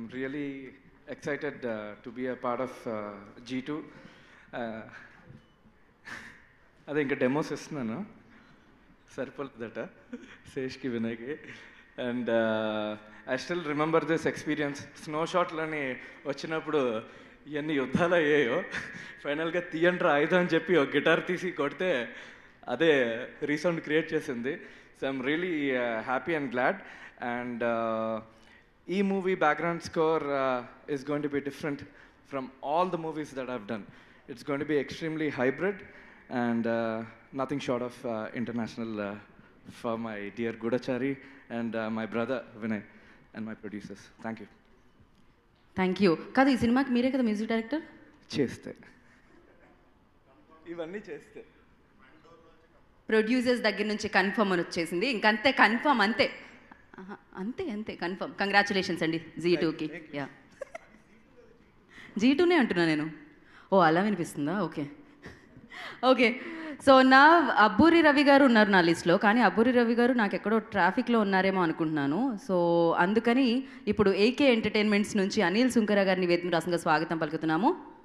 Really excited to be a part of G two అదే ఇంకా demos ఇస్తున్నాను సరిపోతుందట శేష్కి వినయ్కి and I still remember this experience snow షాట్లని వచ్చినప్పుడు ఇవన్నీ యుద్ధాలు అయ్యాయో ఫైనల్గా తీయంట్రా ఆయుధం అని చెప్పి ఒక గిటార్ తీసి కొడితే అదే రీసౌండ్ క్రియేట్ చేసింది so I'm really happy and glad and ఈ movie background score is going to be different from all the movies that have done it's going to be extremely hybrid and uh, nothing short of uh, international uh, for my dear Gudachari and uh, my brother Vinay and my producers. Thank you. Thank you కాదు ఈ సినిమాకి మీరే కదా music director చేస్తే ఇవన్నీ చేస్తే producers దగ్గర నుంచి కన్ఫర్మ్ అని వచ్చేసింది ఇంకంతే కన్ఫర్మ్ అంతే ఆహా, అంతే అంతే కన్ఫర్మ్ కంగ్రాచులేషన్స్ అండి జీ టూకి యా జీ టూనే అంటున్నా నేను ఓ అలా వినిపిస్తుందా ఓకే ఓకే సో నా అబ్బూరి రవి గారు ఉన్నారు నా లిస్ట్లో కానీ అబ్బూరి రవి గారు నాకు ఎక్కడో ట్రాఫిక్లో ఉన్నారేమో అనుకుంటున్నాను సో అందుకని ఇప్పుడు ఏకే ఎంటర్టైన్మెంట్స్ నుంచి అనిల్ సుంకర గారిని వేదిక రాసంగా స్వాగతం పలుకుతున్నాము